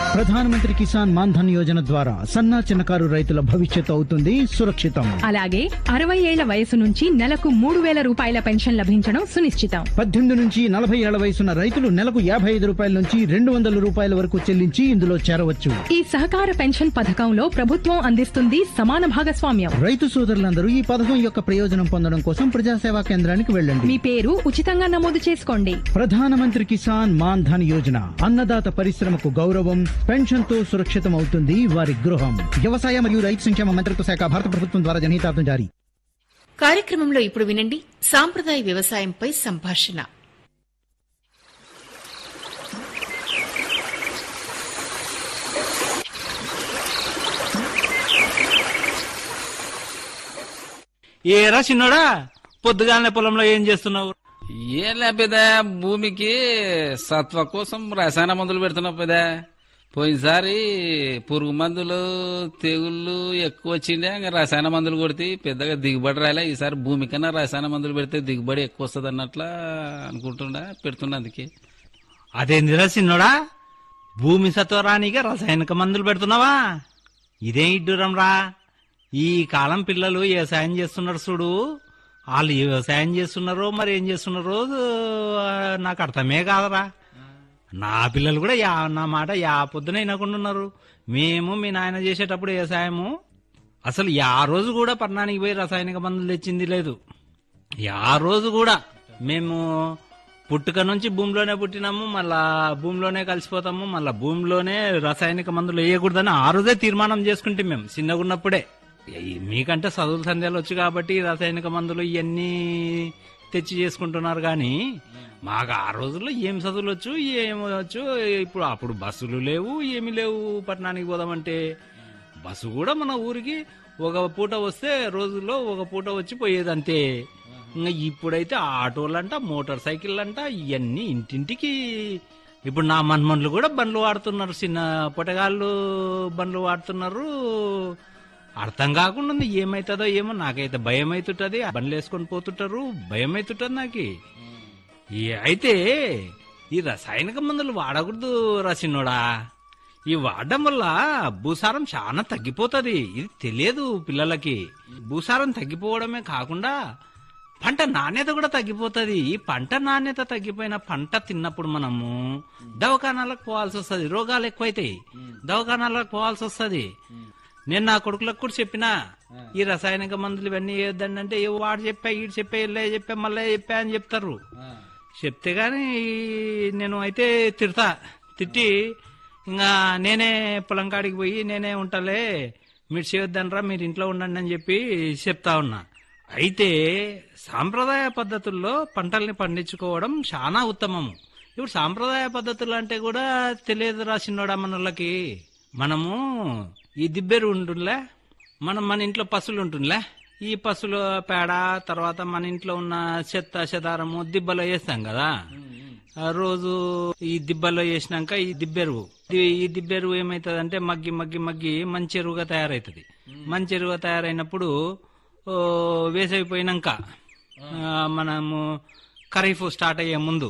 ప్రధానమంత్రి కిసాన్ మాన్ ధన్ యోజన ద్వారా సన్నా చిన్నకారు రైతుల భవిష్యత్తు అవుతుంది సురక్షితం అలాగే అరవై ఏళ్ల వయసు నుంచి నెలకు మూడు వేల రూపాయల పెన్షన్ లభించడం సునిశ్చితం పద్దెనిమిది నుంచి నలభై ఏళ్ల వయసున్న రైతులు నెలకు యాభై ఐదు రూపాయల నుంచి రెండు వందల రూపాయల వరకు చెల్లించి ఇందులో చేరవచ్చు ఈ సహకార పెన్షన్ పథకంలో ప్రభుత్వం అందిస్తుంది సమాన భాగస్వామ్యం రైతు సోదరులందరూ ఈ పథకం యొక్క ప్రయోజనం పొందడం కోసం ప్రజాసేవా కేంద్రానికి వెళ్ళండి మీ పేరు ఉచితంగా నమోదు చేసుకోండి ప్రధానమంత్రి కిసాన్ మాన్ ధన్ యోజన అన్నదాత పరిశ్రమకు గౌరవం పెన్షన్ తో సురక్షితం అవుతుంది వారి గృహం వ్యవసాయ మరియు రైతు సంక్షేమ మంత్రిత్వ శాఖ భారత ప్రభుత్వం ద్వారా జనహితార్థం జారీ కార్యక్రమంలో ఇప్పుడు వినండి సాంప్రదాయ వ్యవసాయంపై సంభాషణ ఏరా చిన్నోడా పొద్దుగానే పొలంలో ఏం చేస్తున్నావు ఏం లేపేదా భూమికి సత్వ కోసం రసాయన మందులు పెడుతున్నావు పెదా పోయినసారి పురుగు మందులు తెగుళ్ళు ఎక్కువ వచ్చిండే ఇంకా రసాయన మందులు కొడితే పెద్దగా దిగుబడి రాలే ఈసారి భూమి కన్నా రసాయన మందులు పెడితే దిగుబడి ఎక్కువ వస్తుంది అన్నట్లా అనుకుంటుండా పెడుతున్నా అందుకే అదేందిరా చిన్నోడా భూమి సత్వరానిగా రసాయనిక మందులు పెడుతున్నావా ఇదేం ఇడ్డురం రా ఈ కాలం పిల్లలు వ్యవసాయం చేస్తున్నారు చూడు వాళ్ళు ఏ వ్యవసాయం చేస్తున్నారో మరి ఏం చేస్తున్నారో ఆ, నాకు అర్థమే కాదరా నా పిల్లలు కూడా యా నా మాట యా పొద్దున వినకుండా ఉన్నారు మేము మీ నాయన చేసేటప్పుడు వ్యవసాయము అసలు యా రోజు కూడా పట్టణానికి పోయి రసాయనిక మందులు తెచ్చింది లేదు యా రోజు కూడా మేము పుట్టుక నుంచి భూమిలోనే పుట్టినాము మళ్ళా భూమిలోనే కలిసిపోతాము మళ్ళా భూమిలోనే రసాయనిక మందులు వేయకూడదని ఆ రోజే తీర్మానం చేసుకుంటే మేము చిన్నగా ఉన్నప్పుడే ఈ మీకంటే చదువుల సందేహాలు వచ్చు కాబట్టి ఈ రసాయనిక మందులు ఇవన్నీ తెచ్చి చేసుకుంటున్నారు కానీ మాకు ఆ రోజుల్లో ఏం చదువులు వచ్చు ఏం వచ్చు ఇప్పుడు అప్పుడు బస్సులు లేవు ఏమీ లేవు పట్టణానికి పోదామంటే బస్సు కూడా మన ఊరికి ఒక పూట వస్తే రోజుల్లో ఒక పూట వచ్చి పోయేది అంతే ఇంకా ఇప్పుడైతే ఆటోలంట మోటార్ సైకిల్ అంట ఇవన్నీ ఇంటింటికి ఇప్పుడు నా మన్మన్లు కూడా బండ్లు వాడుతున్నారు చిన్న పొటగాళ్ళు బండ్లు వాడుతున్నారు అర్థం కాకుండా ఉంది ఏమైతుందో ఏమో నాకైతే భయం అవుతుంటది బండ్లు వేసుకొని పోతుంటారు భయం అవుతుంటది నాకు ఈ- అయితే ఈ రసాయనిక మందులు వాడకూడదు రసినోడా ఈ వాడడం వల్ల భూసారం చాలా తగ్గిపోతది ఇది తెలియదు పిల్లలకి భూసారం తగ్గిపోవడమే కాకుండా పంట నాణ్యత కూడా తగ్గిపోతది ఈ పంట నాణ్యత తగ్గిపోయిన పంట తిన్నప్పుడు మనము దవాఖానాలకు పోవాల్సి వస్తది రోగాలు ఎక్కువైతాయి దవాఖానాలకు పోవాల్సి వస్తది నేను నా కొడుకులకు కూడా చెప్పినా ఈ రసాయనిక మందులు ఇవన్నీ వేయొద్దండి అంటే ఏ వాడు చెప్పా ఈడు చెప్పా ఇల్లే చెప్పా మళ్ళీ చెప్పా అని చెప్తారు చెప్తే గాని నేను అయితే తిడతా తిట్టి ఇంకా నేనే పొలం కాడికి పోయి నేనే ఉంటాలే మీరు చేయొద్దనరా మీరు ఇంట్లో ఉండండి అని చెప్పి చెప్తా ఉన్నా అయితే సాంప్రదాయ పద్ధతుల్లో పంటల్ని పండించుకోవడం చాలా ఉత్తమము ఇప్పుడు సాంప్రదాయ పద్ధతులు అంటే కూడా తెలియదు రాసినోడా మనోళ్ళకి మనము ఈ దిబ్బెరు ఉంటుందిలే మనం మన ఇంట్లో పశువులు ఉంటుందిలే ఈ పశువుల పేడ తర్వాత మన ఇంట్లో ఉన్న చెత్త చెదారము దిబ్బలో వేస్తాం కదా ఆ రోజు ఈ దిబ్బలో వేసినాక ఈ దిబ్బెరువు ఇది- ఈ దిబ్బెరువు ఏమైతుంది మగ్గి మగ్గి మగ్గి మంచి ఎరువుగా తయారైతుంది మంచి ఎరువుగా తయారైనప్పుడు ఓ, వేసవి పోయినాక ఆ, మనము ఖరీఫ్ స్టార్ట్ అయ్యే ముందు